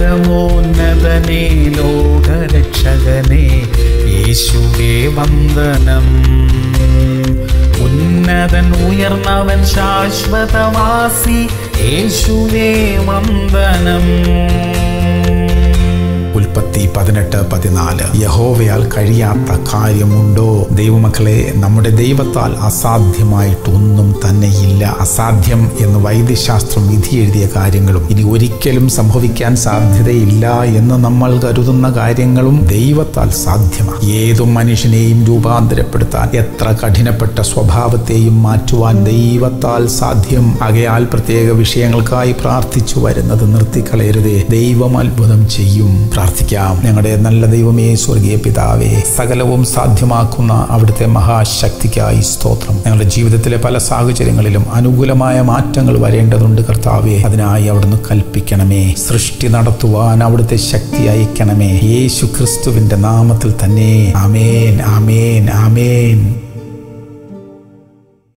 പരമോന്നതനേ ലോകരക്ഷകനേ യേശുവേ വന്ദനം ഉന്നതൻ ഉയർന്നവൻ ശാശ്വതവാസി യേശുവേ വന്ദനം ഉൽപ്പത്തി പതിനെട്ട് പതിനാല് യഹോവയാൽ കഴിയാത്ത കാര്യമുണ്ടോ ദൈവമക്കളെ നമ്മുടെ ദൈവത്താൽ അസാധ്യമായിട്ടൊന്നും തന്നെയില്ല അസാധ്യം എന്ന് വൈദ്യശാസ്ത്രം വിധി എഴുതിയ കാര്യങ്ങളും ഇനി ഒരിക്കലും സംഭവിക്കാൻ സാധ്യതയില്ല എന്ന് നമ്മൾ കരുതുന്ന കാര്യങ്ങളും ദൈവത്താൽ സാധ്യമാണ് ഏതു മനുഷ്യനെയും രൂപാന്തരപ്പെടുത്താൻ എത്ര കഠിനപ്പെട്ട സ്വഭാവത്തെയും മാറ്റുവാൻ ദൈവത്താൽ സാധ്യം ആകയാൽ പ്രത്യേക വിഷയങ്ങൾക്കായി പ്രാർത്ഥിച്ചു വരുന്നത് നിർത്തിക്കളയരുതേ ദൈവം അത്ഭുതം ചെയ്യും പ്രാർത്ഥിക്കാം ഞങ്ങളുടെ നല്ല ദൈവമേ സ്വർഗീയ പിതാവേ സകലവും സാധ്യമാക്കുന്ന അവിടുത്തെ മഹാശക്തിക്കായി സ്തോത്രം ഞങ്ങളുടെ ജീവിതത്തിലെ പല സാഹചര്യങ്ങളിലും അനുകൂലമായ മാറ്റങ്ങൾ വരേണ്ടതുണ്ട് കർത്താവേ അതിനായി അവിടുന്ന് കൽപ്പിക്കണമേ സൃഷ്ടി നടത്തുവാൻ അവിടുത്തെ ശക്തി അയക്കണമേ യേശു ക്രിസ്തുവിന്റെ നാമത്തിൽ തന്നെ ആമേൻ ആമേൻ ആമേൻ